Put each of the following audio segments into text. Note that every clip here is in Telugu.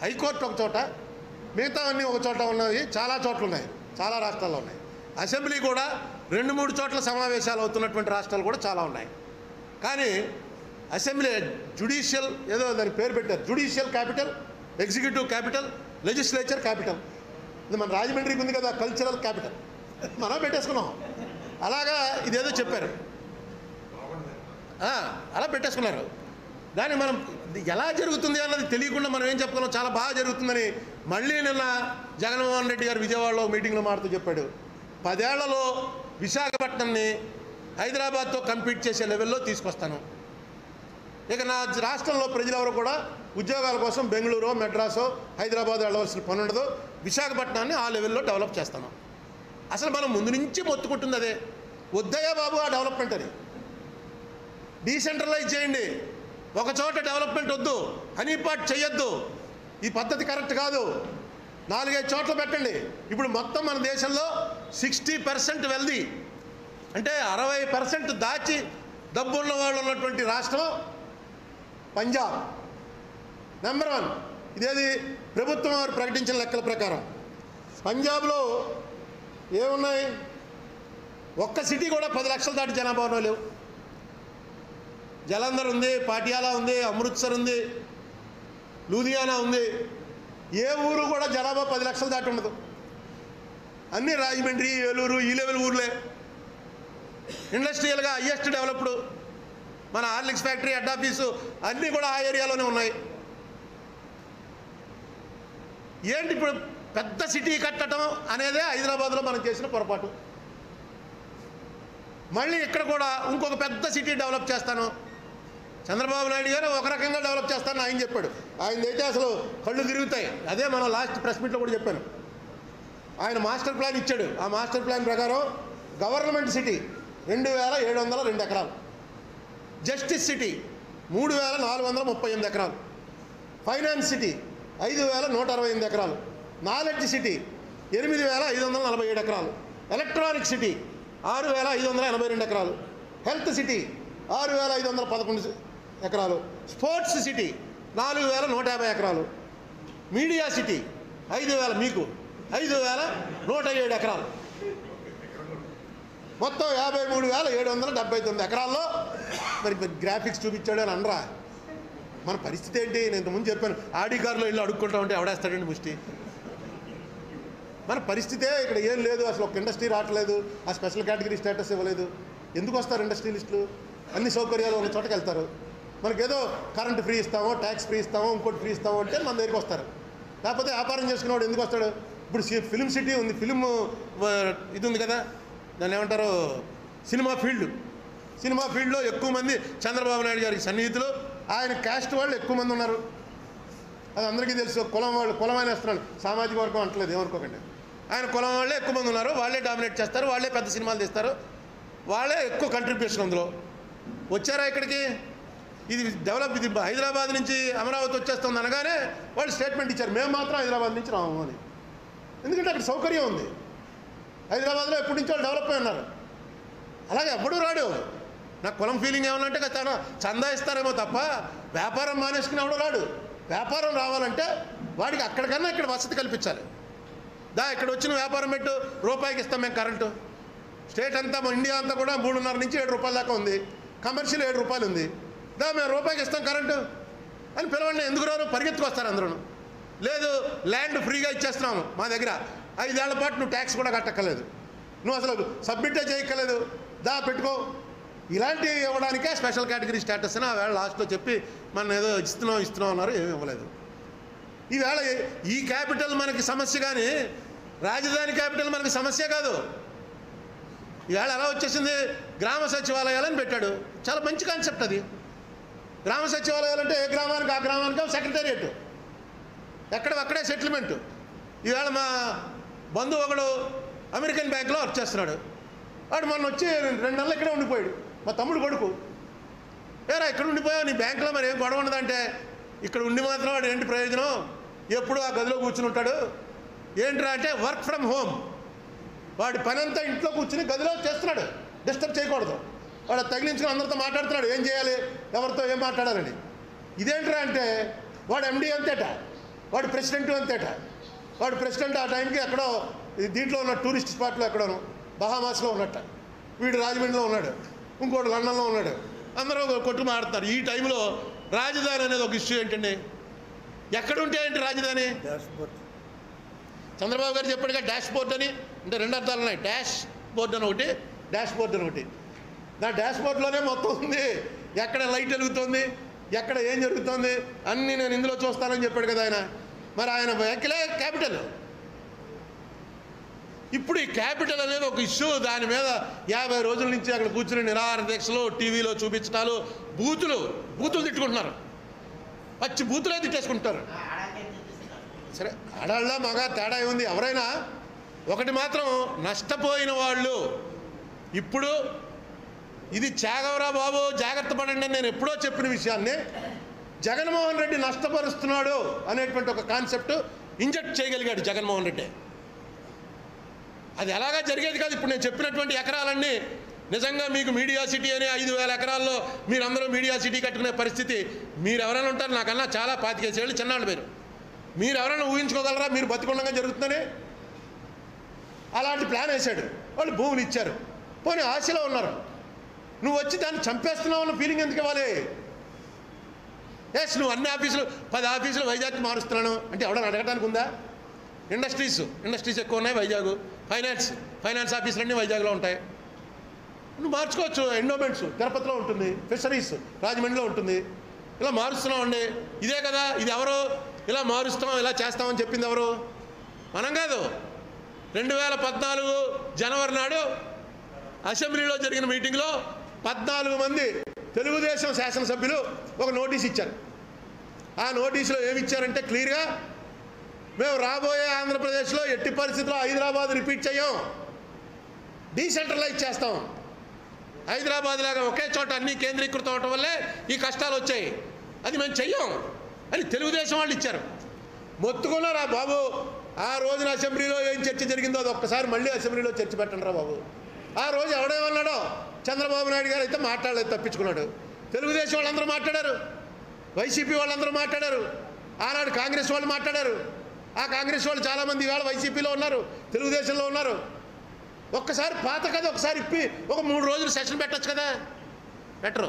హైకోర్టు ఒక చోట మిగతా అన్నీ ఒక చోట ఉన్నవి చాలా చోట్ల ఉన్నాయి చాలా రాష్ట్రాల్లో ఉన్నాయి అసెంబ్లీ కూడా రెండు మూడు చోట్ల సమావేశాలు అవుతున్నటువంటి రాష్ట్రాలు కూడా చాలా ఉన్నాయి కానీ అసెంబ్లీ జుడిషియల్ ఏదో దాని పేరు పెట్టారు judicial capital executive capital legislature capital ఇది మన రాజమండ్రికి ఉంది కదా కల్చరల్ క్యాపిటల్ మనం పెట్టేసుకున్నాం అలాగా ఇదేదో చెప్పారు ఆ, అలా పెట్టేసుకున్నారు దాన్ని మనం ఇది ఎలా జరుగుతుంది అన్నది తెలియకుండా మనం ఏం చెప్పుకున్నాం చాలా బాగా జరుగుతుందని మళ్ళీ నిన్న జగన్మోహన్ రెడ్డి గారు విజయవాడలో మీటింగ్లో మాడుతూ చెప్పాడు పదేళ్లలో విశాఖపట్నంని హైదరాబాద్తో కంపీట్ చేసే లెవెల్లో తీసుకొస్తాను ఇక నా రాష్ట్రంలో ప్రజలెవరు కూడా ఉద్యోగాల కోసం బెంగళూరు మెడ్రాసో హైదరాబాద్ వెళ్ళవలసిన పని ఉండదు విశాఖపట్నాన్ని ఆ లెవెల్లో డెవలప్ చేస్తాను అసలు మనం ముందు నుంచి మొత్తుకుంటుంది అదే వద్దయ్యా బాబు ఆ డెవలప్మెంట్ అని డీసెంట్రలైజ్ చేయండి ఒక చోట డెవలప్మెంట్ వద్దు హనీపాట్ చేయొద్దు ఈ పద్ధతి కరెక్ట్ కాదు నాలుగైదు చోట్ల పెట్టండి ఇప్పుడు మొత్తం మన దేశంలో సిక్స్టీ పర్సెంట్ వెల్ది అంటే అరవై పర్సెంట్ దాచి డబ్బున్న వాళ్ళు ఉన్నటువంటి రాష్ట్రం పంజాబ్ నెంబర్ వన్ ఇదేది ప్రభుత్వం వారు ప్రకటించిన లెక్కల ప్రకారం పంజాబ్లో ఏమున్నాయి ఒక్క సిటీ కూడా పది లక్షల దాటి జనాభా ఉన్న లేవు జలంధర్ ఉంది పాటియాలా ఉంది అమృత్సర్ ఉంది లూధియానా ఉంది ఏ ఊరు కూడా జనాభా పది లక్షలు దాటి ఉండదు అన్నీ రాజమండ్రి ఏలూరు ఈ లెవెల్ ఊర్లే ఇండస్ట్రియల్గా హయ్యెస్ట్ డెవలప్డ్ మన హార్లిక్స్ ఫ్యాక్టరీ హెడ్ ఆఫీసు అన్నీ కూడా ఆ ఏరియాలోనే ఉన్నాయి ఏంటి ఇప్పుడు పెద్ద సిటీ కట్టడం అనేదే హైదరాబాద్లో మనం చేసిన పొరపాటు మళ్ళీ ఇక్కడ కూడా ఇంకొక పెద్ద సిటీ డెవలప్ చేస్తాను చంద్రబాబు నాయుడు గారు ఒక రకంగా డెవలప్ చేస్తానని ఆయన చెప్పాడు ఆయన అయితే అసలు కళ్ళు తిరుగుతాయి అదే మనం లాస్ట్ ప్రెస్ మీట్లో కూడా చెప్పాను ఆయన మాస్టర్ ప్లాన్ ఇచ్చాడు ఆ మాస్టర్ ప్లాన్ ప్రకారం గవర్నమెంట్ సిటీ రెండు వేల ఏడు వందల రెండు ఎకరాలు జస్టిస్ సిటీ మూడు వేల నాలుగు వందల ముప్పై ఎనిమిది ఎకరాలు ఫైనాన్స్ సిటీ ఐదు వేల నూట అరవై ఎనిమిది ఎకరాలు నాలెడ్జ్ సిటీ ఎనిమిది వేల ఐదు వందల నలభై ఏడు ఎకరాలు ఎలక్ట్రానిక్ సిటీ ఆరు వేల ఐదు వందల ఎనభై రెండు ఎకరాలు హెల్త్ సిటీ ఆరు వేల ఐదు వందల పదకొండు ఎకరాలు స్పోర్ట్స్ సిటీ నాలుగు వేల నూట యాభై ఎకరాలు మీడియా సిటీ ఐదు వేల మీకు ఐదు వేల నూట ఏడు ఎకరాలు మొత్తం యాభై మూడు వేల ఏడు వందల డెబ్బై తొమ్మిది ఎకరాల్లో మరి మరి గ్రాఫిక్స్ చూపించాడు అని అనరా మన పరిస్థితి ఏంటి నేను ఇంతకుముందు చెప్పాను ఆడి కారులో ఇల్లు అడుక్కుంటా ఉంటే ఎవడేస్తాడండి ముష్టి మన పరిస్థితే ఇక్కడ ఏం లేదు అసలు ఒక ఇండస్ట్రీ రావట్లేదు ఆ స్పెషల్ కేటగిరీ స్టేటస్ ఇవ్వలేదు ఎందుకు వస్తారు ఇండస్ట్రియలిస్టులు అన్ని సౌకర్యాలు ఉన్న చోటకి వెళ్తారు మనకేదో కరెంట్ ఫ్రీ ఇస్తామో ట్యాక్స్ ఫ్రీ ఇస్తామో ఇంకోటి ఫ్రీ ఇస్తామో అంటే మన దగ్గరికి వస్తారు లేకపోతే వ్యాపారం చేసుకునేవాడు ఎందుకు వస్తాడు ఇప్పుడు సి- ఫిలిం సిటీ ఉంది ఫిలిం ఆ, ఇది ఉంది కదా దాన్ని ఏమంటారు సినిమా ఫీల్డ్ సినిమా ఫీల్డ్లో ఎక్కువ మంది చంద్రబాబు నాయుడు గారికి సన్నిహితులు ఆయన క్యాస్ట్ వాళ్ళు ఎక్కువ మంది ఉన్నారు అది అందరికీ తెలుసు కులం వాళ్ళు కులం అని వేస్తున్నాను సామాజిక వర్గం అంటలేదు ఏమనుకోకండి ఆయన కులం వాళ్ళే ఎక్కువ మంది ఉన్నారు వాళ్ళే డామినేట్ చేస్తారు వాళ్ళే పెద్ద సినిమాలు తీస్తారు వాళ్ళే ఎక్కువ కంట్రిబ్యూషన్ అందులో వచ్చారా ఇక్కడికి ఇది డెవలప్ ఇది హైదరాబాద్ నుంచి అమరావతి వచ్చేస్తుంది అనగానే వాళ్ళు స్టేట్మెంట్ ఇచ్చారు మేము మాత్రం హైదరాబాద్ నుంచి రాము అని ఎందుకంటే అక్కడ సౌకర్యం ఉంది హైదరాబాద్లో ఎప్పటి నుంచో వాళ్ళు డెవలప్ అయి ఉన్నారు అలాగే ఎవ్వడూ రాడు నాకు కులం ఫీలింగ్ ఏమన్నా అంటే తను చందా ఇస్తారేమో తప్ప వ్యాపారం మానేసుకుని ఎవడో రాడు వ్యాపారం రావాలంటే వాడికి అక్కడికన్నా ఇక్కడ వసతి కల్పించాలి దా ఇక్కడ వచ్చిన వ్యాపారం పెట్టు రూపాయికి ఇస్తాం మేము కరెంటు స్టేట్ అంతా మన ఇండియా అంతా కూడా మూడున్నర నుంచి ఏడు రూపాయల దాకా ఉంది కమర్షియల్ ఏడు రూపాయలు ఉంది దా మేము రూపాయికి ఇస్తాం కరెంటు అని పిలవండి ఎందుకు రారు పరిగెత్తుకొస్తారు అందరూ లేదు ల్యాండ్ ఫ్రీగా ఇచ్చేస్తున్నాము మా దగ్గర ఐదేళ్ల పాటు నువ్వు ట్యాక్స్ కూడా కట్టక్కర్లేదు నువ్వు అసలు సబ్మిటే చేయక్కర్లేదు దా పెట్టుకో ఇలాంటివి ఇవ్వడానికే స్పెషల్ కేటగిరీ స్టేటస్ అని ఆ వేళ లాస్ట్లో చెప్పి మనం ఏదో ఇస్తున్నాం ఇస్తున్నాం అన్నారు ఏమీ ఇవ్వలేదు ఈవేళ ఈ క్యాపిటల్ మనకి సమస్య కానీ రాజధాని క్యాపిటల్ మనకి సమస్య కాదు ఈవేళ ఎలా వచ్చేసింది గ్రామ సచివాలయాలని పెట్టాడు చాలా మంచి కాన్సెప్ట్ అది గ్రామ సచివాలయాలు అంటే ఏ గ్రామానికి ఆ గ్రామానికి సెక్రటేరియట్ ఎక్కడ అక్కడే సెటిల్మెంట్ ఈవేళ మా బంధువు ఒకడు అమెరికన్ బ్యాంక్లో వర్క్ చేస్తున్నాడు వాడు మొన్న వచ్చి రెండు నెలలు ఇక్కడే ఉండిపోయాడు మా తమ్ముడు కొడుకు ఏరా ఇక్కడ ఉండిపోయావు నీ బ్యాంకులో మరి ఏం గొడవ ఉండదంటే ఇక్కడ ఉండి మాత్రం వాడు ఏంటి ప్రయోజనం ఎప్పుడు ఆ గదిలో కూర్చుని ఉంటాడు ఏంట్రా అంటే వర్క్ ఫ్రమ్ హోమ్ వాడి పని అంతా ఇంట్లో కూర్చుని గదిలో చేస్తున్నాడు డిస్టర్బ్ చేయకూడదు వాడు అది తగిలించుకుని అందరితో మాట్లాడుతున్నాడు ఏం చేయాలి ఎవరితో ఏం మాట్లాడాలని ఇదేంట్రా అంటే వాడు ఎండి అంతేట వాడు ప్రెసిడెంట్ అంతేట వాడు ప్రెసిడెంట్ ఆ టైంకి ఎక్కడో ఈ దీంట్లో ఉన్న టూరిస్ట్ స్పాట్లో ఎక్కడోను బహామాస్లో ఉన్నట్ట వీడు రాజమండ్రిలో ఉన్నాడు ఇంకోటి లండన్లో ఉన్నాడు అందరూ కొట్టు మాడుతున్నారు ఈ టైంలో రాజధాని అనేది ఒక ఇష్యూ ఏంటండి ఎక్కడ ఉంటే ఏంటి రాజధాని డాష్బోర్డ్ చంద్రబాబు గారు చెప్పాడుగా డాష్ బోర్డ్ అని అంటే రెండు అర్థాలు ఉన్నాయి డాష్ బోర్డ్ అని ఒకటి డాష్ బోర్డ్ అని ఒకటి నా డాష్ బోర్డ్లోనే మొత్తం ఉంది ఎక్కడ లైట్ వెలుగుతుంది ఎక్కడ ఏం జరుగుతుంది అన్నీ నేను ఇందులో చూస్తానని చెప్పాడు కదా ఆయన మరి ఆయన వెహికలే క్యాపిటల్ ఇప్పుడు ఈ క్యాపిటల్ అనేది ఒక ఇష్యూ దాని మీద యాభై రోజుల నుంచి అక్కడ కూర్చుని నిరాహార దీక్షలు టీవీలో చూపించడాలు బూతులు బూతులు తిట్టుకుంటున్నారు పచ్చి బూతులే తిట్టేసుకుంటారు సరే ఆడాళ్ళ మగ తేడా ఏముంది ఎవరైనా ఒకటి మాత్రం నష్టపోయిన వాళ్ళు ఇప్పుడు ఇది త్యాగవరా బాబు జాగ్రత్త పడండి అని నేను ఎప్పుడో చెప్పిన విషయాన్ని జగన్మోహన్ రెడ్డి నష్టపరుస్తున్నాడు అనేటువంటి ఒక కాన్సెప్ట్ ఇంజెక్ట్ చేయగలిగాడు జగన్మోహన్ రెడ్డి అది ఎలాగా జరిగేది కాదు ఇప్పుడు నేను చెప్పినటువంటి ఎకరాలన్నీ నిజంగా మీకు మీడియా సిటీ అనే ఐదు వేల ఎకరాల్లో మీరందరూ మీడియా సిటీ కట్టుకునే పరిస్థితి మీరు ఎవరైనా ఉంటారు నాకన్నా చాలా పాతికేసేళ్ళు చిన్నాళ్ళు మీరు మీరు ఎవరైనా ఊహించుకోగలరా మీరు బతికుండగా జరుగుతుందని అలాంటి ప్లాన్ వేశాడు వాళ్ళు భూములు ఇచ్చారు పోనీ ఆశలో ఉన్నారు నువ్వు వచ్చి దాన్ని చంపేస్తున్నావు అన్న ఫీలింగ్ ఎందుకు ఇవ్వాలి ఎస్ నువ్వు అన్ని ఆఫీసులు పది ఆఫీసులు వైజాగ్కి మారుస్తున్నాను అంటే ఎవడన్నా అడగడానికి ఉందా ఇండస్ట్రీస్ ఇండస్ట్రీస్ ఎక్కువ ఉన్నాయి వైజాగ్ ఫైనాన్స్ ఫైనాన్స్ ఆఫీసులన్నీ వైజాగ్లో ఉంటాయి నువ్వు మార్చుకోవచ్చు ఎండోమెంట్స్ తిరుపతిలో ఉంటుంది ఫిషరీస్ రాజమండ్రిలో ఉంటుంది ఇలా మారుస్తున్నాం అండి ఇదే కదా ఇది ఎవరు ఇలా మారుస్తాం ఇలా చేస్తామని చెప్పింది ఎవరు మనం కాదు రెండు వేల పద్నాలుగు జనవరి నాడు అసెంబ్లీలో జరిగిన మీటింగ్లో పద్నాలుగు మంది తెలుగుదేశం శాసనసభ్యులు ఒక నోటీస్ ఇచ్చారు ఆ నోటీసులో ఏమి ఇచ్చారంటే క్లియర్గా మేము రాబోయే ఆంధ్రప్రదేశ్లో ఎట్టి పరిస్థితుల్లో హైదరాబాద్ రిపీట్ చేయం డీసెంట్రలైజ్ చేస్తాం హైదరాబాద్ లాగా ఒకే చోట అన్నీ కేంద్రీకృతం అవటం వల్లే ఈ కష్టాలు వచ్చాయి అది మేము చెయ్యం అని తెలుగుదేశం వాళ్ళు ఇచ్చారు మొత్తుకున్నారా బాబు ఆ రోజున అసెంబ్లీలో ఏం చర్చ జరిగిందో అది ఒక్కసారి మళ్ళీ అసెంబ్లీలో చర్చ పెట్టండి రా బాబు ఆ రోజు ఎవడేమన్నాడో చంద్రబాబు నాయుడు గారు అయితే మాట్లాడలేదు తప్పించుకున్నాడు తెలుగుదేశం వాళ్ళందరూ మాట్లాడారు వైసీపీ వాళ్ళందరూ మాట్లాడారు ఆనాడు కాంగ్రెస్ వాళ్ళు మాట్లాడారు ఆ కాంగ్రెస్ వాళ్ళు చాలామంది ఇవాళ వైసీపీలో ఉన్నారు తెలుగుదేశంలో ఉన్నారు ఒక్కసారి పాత కథ ఒకసారి ఇప్పి ఒక మూడు రోజులు సెషన్ పెట్టచ్చు కదా పెట్టరు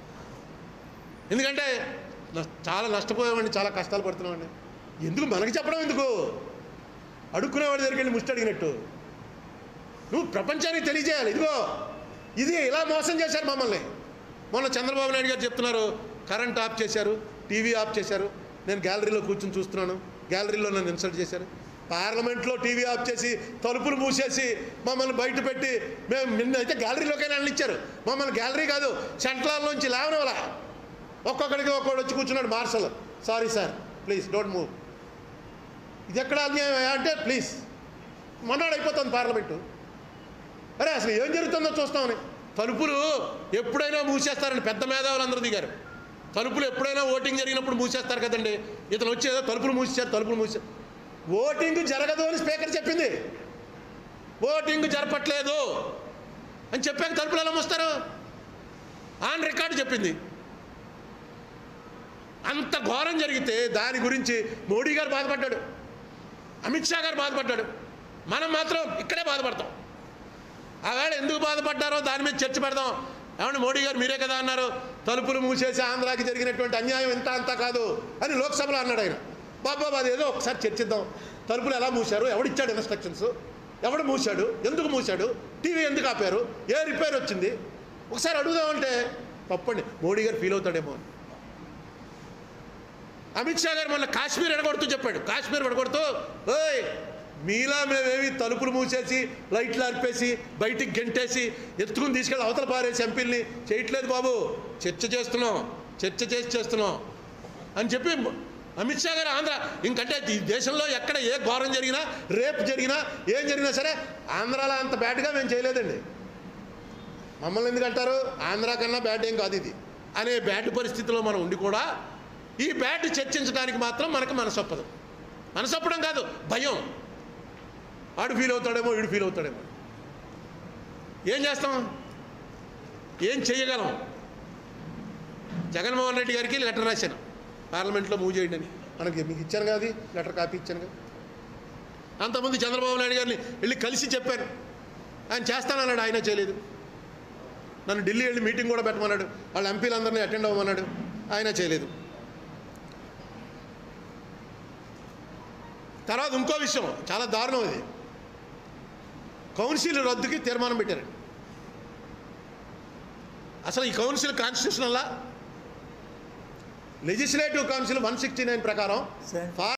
ఎందుకంటే న- చాలా నష్టపోయామండి చాలా కష్టాలు పడుతున్నామండి ఎందుకు మనకి చెప్పడం ఎందుకు అడుక్కునేవాడి దగ్గరికి వెళ్ళి ముష్టి అడిగినట్టు నువ్వు ప్రపంచానికి తెలియజేయాలి ఇదిగో ఇది ఇలా మోసం చేశారు మమ్మల్ని మొన్న చంద్రబాబు నాయుడు గారు చెప్తున్నారు కరెంట్ ఆఫ్ చేశారు టీవీ ఆఫ్ చేశారు నేను గ్యాలరీలో కూర్చొని చూస్తున్నాను గ్యాలరీలో నన్ను ఇన్సల్ట్ చేశారు పార్లమెంట్లో టీవీ ఆఫ్ చేసి తలుపులు మూసేసి మమ్మల్ని బయట పెట్టి మేము నిన్న అయితే గ్యాలరీలోకైనా ఇచ్చారు మమ్మల్ని గ్యాలరీ కాదు సెంట్రాల్లోంచి లేవనివ్వాల ఒక్కొక్కడికి ఒక్కొక్కడు వచ్చి కూర్చున్నాడు marshal sorry sir please don't move ఇది ఎక్కడ అన్యాయం అంటే ప్లీజ్ మొన్నాడు అయిపోతుంది పార్లమెంటు అరే అసలు ఏం జరుగుతుందో చూస్తామని తలుపులు ఎప్పుడైనా మూసేస్తారని పెద్ద మేధావులు అందరూ దిగారు తలుపులు ఎప్పుడైనా ఓటింగ్ జరిగినప్పుడు మూసేస్తారు కదండి ఇతను వచ్చి ఏదో తలుపులు మూసేశారు తలుపులు మూసారు ఓటింగ్ జరగదు అని స్పీకర్ చెప్పింది ఓటింగ్ జరపట్లేదు అని చెప్పాక తలుపులు ఎలా మూస్తారు ఆన్ రికార్డు చెప్పింది అంత ఘోరం జరిగితే దాని గురించి మోడీ గారు బాధపడ్డాడు అమిత్ షా గారు బాధపడ్డాడు మనం మాత్రం ఇక్కడే బాధపడతాం ఆవేళ ఎందుకు బాధపడ్డారో దాని మీద చర్చ పెడదాం ఏమంటే మోడీ గారు మీరే కదా అన్నారు తలుపులు మూసేసి ఆంధ్రాకి జరిగినటువంటి అన్యాయం ఇంత అంత కాదు అని లోక్సభలో అన్నాడు ఆయన బాబా అది ఏదో ఒకసారి చర్చిద్దాం తలుపులు ఎలా మూశారు ఎవడిచ్చాడు ఇన్స్ట్రక్షన్స్ ఎవడు మూశాడు ఎందుకు మూశాడు టీవీ ఎందుకు ఆపారు ఏ రిపేర్ వచ్చింది ఒకసారి అడుగుదామంటే తప్పండి మోడీ గారు ఫీల్ అవుతాడేమో అని అమిత్ షా గారు మొన్న కాశ్మీర్ ఎడగొడుతూ చెప్పాడు కాశ్మీర్ ఎడగొడుతూ ఓయ్ మీలా మేమేమి తలుపులు మూసేసి లైట్లు ఆర్పేసి బయటికి గెంటేసి ఎత్తుకుని తీసుకెళ్ళి అవతల పారేసి ఎంపీల్ని చేయట్లేదు బాబు చర్చ చేస్తున్నాం చర్చ చేసి చేస్తున్నాం అని చెప్పి అమిత్ షా గారు ఆంధ్ర ఇంకంటే ఈ దేశంలో ఎక్కడ ఏ ఘోరం జరిగినా రేపు జరిగినా ఏం జరిగినా సరే ఆంధ్రాలో అంత బ్యాడ్గా మేము చేయలేదండి మమ్మల్ని ఎందుకంటారు ఆంధ్రా కన్నా బ్యాడ్ ఏం కాదు ఇది అనే బ్యాడ్ పరిస్థితిలో మనం ఉండి కూడా ఈ బ్యాడ్ చర్చించడానికి మాత్రం మనకు మనసొప్పదు మనసొప్పడం కాదు భయం ఆడు ఫీల్ అవుతాడేమో వీడు ఫీల్ అవుతాడేమో ఏం చేస్తాం ఏం చెయ్యగలం జగన్మోహన్ రెడ్డి గారికి లెటర్ రాశాను పార్లమెంట్లో మూవ్ చేయండి అని మనకి మీకు ఇచ్చాను కదా అది లెటర్ కాపీ ఇచ్చాను కదా అంతమంది చంద్రబాబు నాయుడు గారిని వెళ్ళి కలిసి చెప్పాను ఆయన చేస్తానన్నాడు ఆయన చేయలేదు నన్ను ఢిల్లీ వెళ్ళి మీటింగ్ కూడా పెట్టమన్నాడు వాళ్ళ ఎంపీలందరినీ అటెండ్ అవ్వమన్నాడు ఆయన చేయలేదు తర్వాత ఇంకో విషయం చాలా దారుణం ఇది కౌన్సిల్ రద్దుకి తీర్మానం పెట్టారు అసలు ఈ కౌన్సిల్ కాన్స్టిట్యూషనల్లా legislative council one sixty nine ప్రకారం Sir. ఫార్